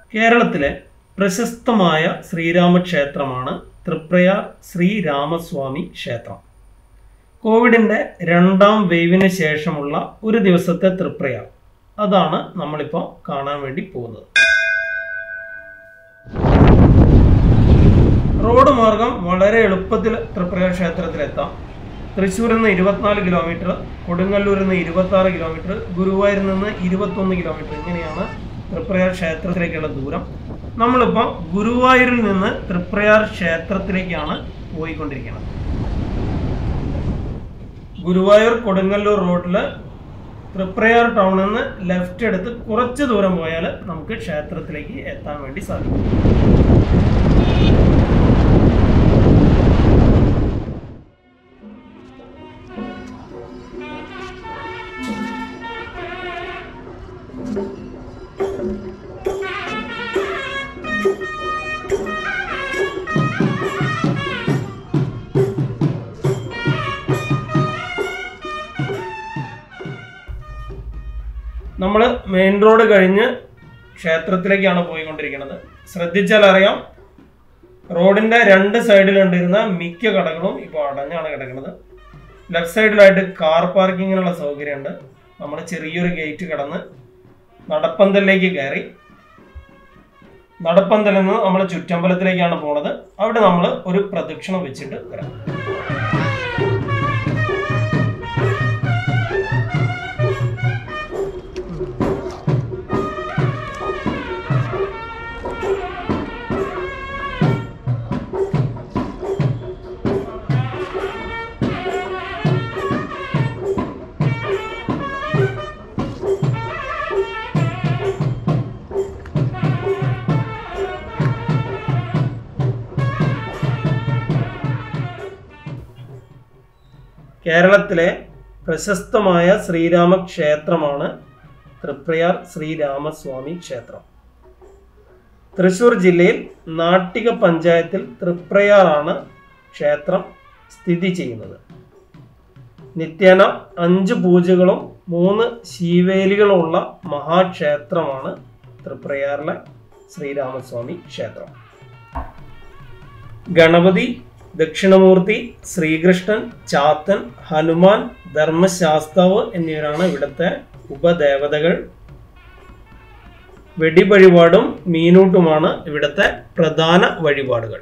കേരളത്തിലെ പ്രശസ്തമായ ശ്രീരാമക്ഷേത്രമാണ് തൃപ്രയാർ ശ്രീരാമസ്വാമി ക്ഷേത്രം കോവിഡിൻ്റെ രണ്ടാം വേവിന് ശേഷമുള്ള ഒരു ദിവസത്തെ തൃപ്രയാർ അതാണ് നമ്മളിപ്പോൾ കാണാൻ വേണ്ടി പോകുന്നത് റോഡ് മാർഗം വളരെ എളുപ്പത്തിൽ തൃപ്രയാർ ക്ഷേത്രത്തിലെത്താം തൃശ്ശൂരിൽ നിന്ന് ഇരുപത്തിനാല് കിലോമീറ്റർ കൊടുങ്ങല്ലൂരിൽ നിന്ന് ഇരുപത്തി ആറ് കിലോമീറ്റർ ഗുരുവായൂരിൽ നിന്ന് ഇരുപത്തൊന്ന് കിലോമീറ്റർ ഇങ്ങനെയാണ് തൃപ്രയാർ ക്ഷേത്രത്തിലേക്കുള്ള ദൂരം നമ്മളിപ്പോൾ ഗുരുവായൂരിൽ നിന്ന് തൃപ്രയാർ ക്ഷേത്രത്തിലേക്കാണ് പോയിക്കൊണ്ടിരിക്കുന്നത് ഗുരുവായൂർ കൊടുങ്ങല്ലൂർ റോഡിൽ തൃപ്രയാർ ടൗണിൽ നിന്ന് ലെഫ്റ്റ് എടുത്ത് കുറച്ച് ദൂരം പോയാൽ നമുക്ക് ക്ഷേത്രത്തിലേക്ക് എത്താൻ വേണ്ടി സാധിക്കും നമ്മൾ മെയിൻ റോഡ് കഴിഞ്ഞ് ക്ഷേത്രത്തിലേക്കാണ് പോയിക്കൊണ്ടിരിക്കുന്നത് ശ്രദ്ധിച്ചാൽ അറിയാം റോഡിന്റെ രണ്ട് സൈഡിലുണ്ടിരുന്ന മിക്ക കടകളും ഇപ്പോൾ അടഞ്ഞാണ് കിടക്കുന്നത് ലെഫ്റ്റ് സൈഡിലായിട്ട് കാർ പാർക്കിങ്ങിനുള്ള സൗകര്യമുണ്ട് നമ്മൾ ചെറിയൊരു ഗേറ്റ് കടന്ന് നടപ്പന്തലിലേക്ക് കയറി നടപ്പന്തലിൽ നിന്ന് നമ്മൾ ചുറ്റമ്പലത്തിലേക്കാണ് പോണത് അവിടെ നമ്മൾ ഒരു പ്രദക്ഷിണം വെച്ചിട്ട് വരാം കേരളത്തിലെ പ്രശസ്തമായ ശ്രീരാമ ക്ഷേത്രമാണ് തൃപ്രയാർ ശ്രീരാമസ്വാമി ക്ഷേത്രം തൃശൂർ ജില്ലയിൽ നാട്ടിക പഞ്ചായത്തിൽ തൃപ്രയാറാണ് ക്ഷേത്രം സ്ഥിതി ചെയ്യുന്നത് നിത്യേന അഞ്ച് പൂജകളും മൂന്ന് ശീവേലികളുമുള്ള മഹാക്ഷേത്രമാണ് തൃപ്രയാറിലെ ശ്രീരാമസ്വാമി ക്ഷേത്രം ഗണപതി ദക്ഷിണമൂർത്തി ശ്രീകൃഷ്ണൻ ചാത്തൻ ഹനുമാൻ ധർമ്മശാസ്താവ് എന്നിവരാണ് ഇവിടുത്തെ ഉപദേവതകൾ വെടിവഴിപാടും മീനൂട്ടുമാണ് ഇവിടുത്തെ പ്രധാന വഴിപാടുകൾ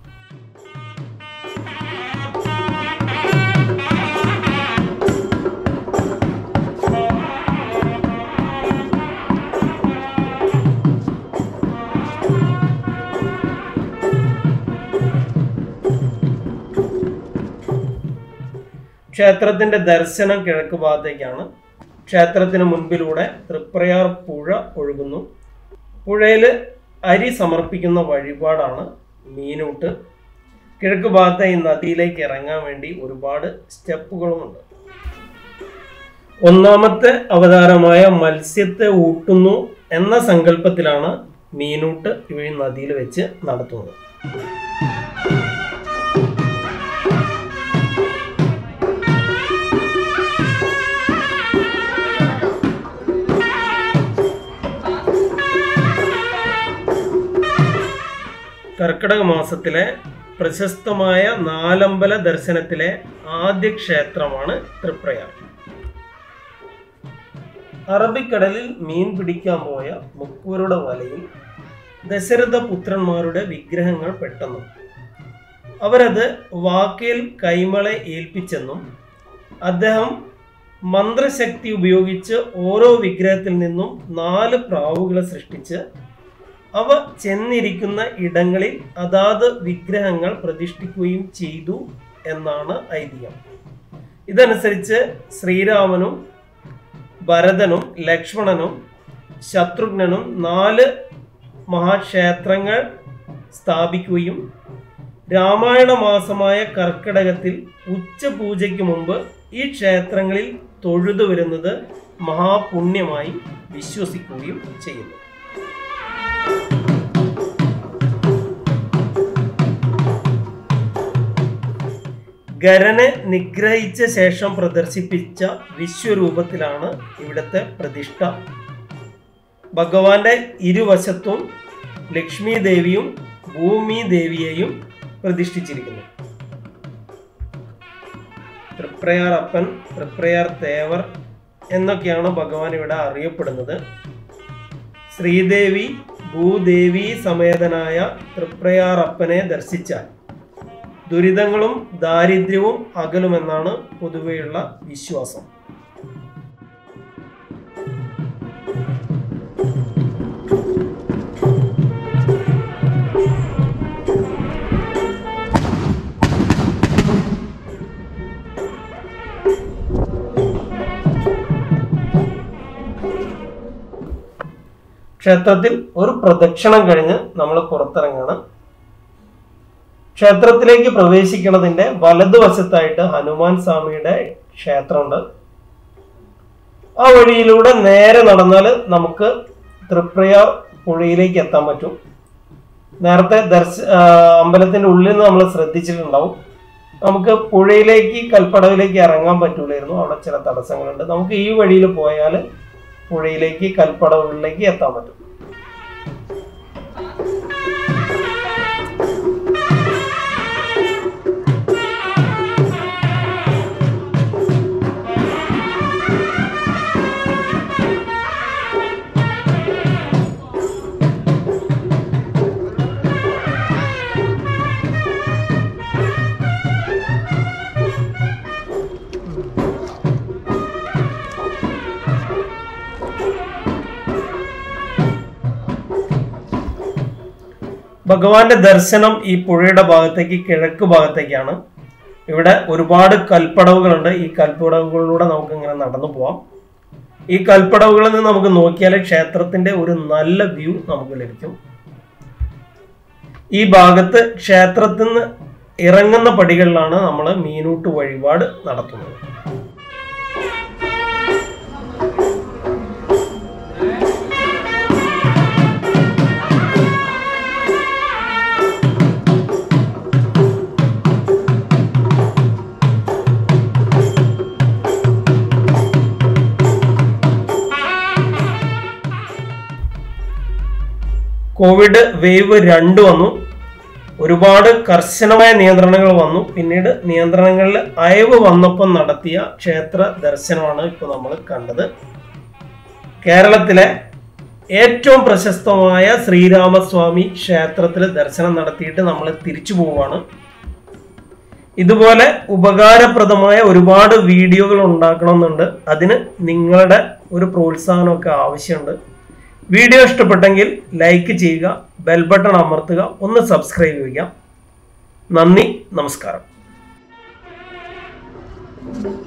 ക്ഷേത്രത്തിന്റെ ദർശനം കിഴക്ക് ഭാഗത്തേക്കാണ് ക്ഷേത്രത്തിന് മുൻപിലൂടെ തൃപ്രയാർ പുഴ ഒഴുകുന്നു പുഴയിൽ അരി സമർപ്പിക്കുന്ന വഴിപാടാണ് മീനൂട്ട് കിഴക്ക് ഭാഗത്തെ ഈ നദിയിലേക്ക് ഇറങ്ങാൻ വേണ്ടി ഒരുപാട് സ്റ്റെപ്പുകളുമുണ്ട് ഒന്നാമത്തെ അവതാരമായ മത്സ്യത്തെ ഊട്ടുന്നു എന്ന സങ്കല്പത്തിലാണ് മീനൂട്ട് ഇവ ഈ നദിയിൽ വെച്ച് നടത്തുന്നത് കർക്കിടക മാസത്തിലെ പ്രശസ്തമായ നാലമ്പല ദർശനത്തിലെ ആദ്യ ക്ഷേത്രമാണ് തൃപ്രയാർ അറബിക്കടലിൽ മീൻ പിടിക്കാൻ പോയ മുക്കൂരുടെ വലയിൽ ദശരഥ പുത്രന്മാരുടെ വിഗ്രഹങ്ങൾ പെട്ടെന്നു അവരത് വാക്കേൽ കൈമളെ ഏൽപ്പിച്ചെന്നും അദ്ദേഹം മന്ത്രശക്തി ഉപയോഗിച്ച് ഓരോ വിഗ്രഹത്തിൽ നിന്നും നാല് പ്രാവുകളെ സൃഷ്ടിച്ച് അവ ചെന്നിരിക്കുന്ന ഇടങ്ങളിൽ അതാത് വിഗ്രഹങ്ങൾ പ്രതിഷ്ഠിക്കുകയും ചെയ്തു എന്നാണ് ഐതിഹ്യം ഇതനുസരിച്ച് ശ്രീരാമനും ഭരതനും ലക്ഷ്മണനും ശത്രുഘ്നനും നാല് മഹാക്ഷേത്രങ്ങൾ സ്ഥാപിക്കുകയും രാമായണ മാസമായ കർക്കിടകത്തിൽ ഉച്ചപൂജയ്ക്ക് മുമ്പ് ഈ ക്ഷേത്രങ്ങളിൽ തൊഴുതു വരുന്നത് മഹാപുണ്യമായി വിശ്വസിക്കുകയും ചെയ്യുന്നു ഗരനെ നിഗ്രഹിച്ച ശേഷം പ്രദർശിപ്പിച്ച വിശ്വരൂപത്തിലാണ് ഇവിടുത്തെ പ്രതിഷ്ഠ ഭഗവാന്റെ ഇരുവശത്തും ലക്ഷ്മി ദേവിയും ഭൂമി ദേവിയെയും പ്രതിഷ്ഠിച്ചിരിക്കുന്നു തൃപ്രയാർ അപ്പൻ തൃപ്രയാർ തേവർ എന്നൊക്കെയാണ് ഭഗവാൻ ഇവിടെ അറിയപ്പെടുന്നത് ശ്രീദേവി ഭൂദേവി സമേതനായ തൃപ്രയാർ അപ്പനെ ദർശിച്ചാൽ ദുരിതങ്ങളും ദാരിദ്ര്യവും അകലുമെന്നാണ് പൊതുവെയുള്ള വിശ്വാസം ക്ഷേത്രത്തിൽ ഒരു പ്രദക്ഷിണം കഴിഞ്ഞ് നമ്മൾ പുറത്തിറങ്ങണം ക്ഷേത്രത്തിലേക്ക് പ്രവേശിക്കുന്നതിന്റെ വലതുവശത്തായിട്ട് ഹനുമാൻ സ്വാമിയുടെ ക്ഷേത്രമുണ്ട് ആ വഴിയിലൂടെ നേരെ നടന്നാൽ നമുക്ക് തൃപ്രയ പുഴയിലേക്ക് എത്താൻ പറ്റും നേരത്തെ ദർശ ആ, അമ്പലത്തിന്റെ ഉള്ളിൽ നിന്ന് നമ്മൾ ശ്രദ്ധിച്ചിട്ടുണ്ടാവും നമുക്ക് പുഴയിലേക്ക് കൽപ്പടവിലേക്ക് ഇറങ്ങാൻ പറ്റൂലായിരുന്നു അവിടെ ചില തടസ്സങ്ങളുണ്ട് നമുക്ക് ഈ വഴിയിൽ പോയാൽ പുഴയിലേക്ക് കൽപ്പടവുകളിലേക്ക് എത്താൻ പറ്റും ഭഗവാന്റെ ദർശനം ഈ പുഴയുടെ ഭാഗത്തേക്ക് കിഴക്ക് ഭാഗത്തേക്കാണ് ഇവിടെ ഒരുപാട് കൽപ്പടവുകളുണ്ട് ഈ കൽപ്പടവുകളിലൂടെ നമുക്ക് ഇങ്ങനെ നടന്നു പോവാം ഈ കൽപ്പടവുകളിൽ നിന്ന് നമുക്ക് നോക്കിയാൽ ക്ഷേത്രത്തിന്റെ ഒരു നല്ല വ്യൂ നമുക്ക് ലഭിക്കും ഈ ഭാഗത്ത് ക്ഷേത്രത്തിൽ നിന്ന് ഇറങ്ങുന്ന പടികളിലാണ് നമ്മൾ മീനൂട്ട് വഴിപാട് നടത്തുന്നത് കോവിഡ് വേവ് രണ്ട് വന്നു ഒരുപാട് കർശനമായ നിയന്ത്രണങ്ങൾ വന്നു പിന്നീട് നിയന്ത്രണങ്ങളിൽ അയവ് വന്നപ്പോൾ നടത്തിയ ക്ഷേത്ര ദർശനമാണ് ഇപ്പോൾ നമ്മൾ കണ്ടത് കേരളത്തിലെ ഏറ്റവും പ്രശസ്തമായ ശ്രീരാമസ്വാമി ക്ഷേത്രത്തിൽ ദർശനം നടത്തിയിട്ട് നമ്മൾ തിരിച്ചു പോവുകയാണ് ഇതുപോലെ ഉപകാരപ്രദമായ ഒരുപാട് വീഡിയോകൾ ഉണ്ടാക്കണമെന്നുണ്ട് അതിന് നിങ്ങളുടെ ഒരു പ്രോത്സാഹനമൊക്കെ ആവശ്യമുണ്ട് വീഡിയോ ഇഷ്ടപ്പെട്ടെങ്കിൽ ലൈക്ക് ചെയ്യുക ബെൽ ബട്ടൺ അമർത്തുക ഒന്ന് സബ്സ്ക്രൈബ് ചെയ്യുക നന്ദി നമസ്കാരം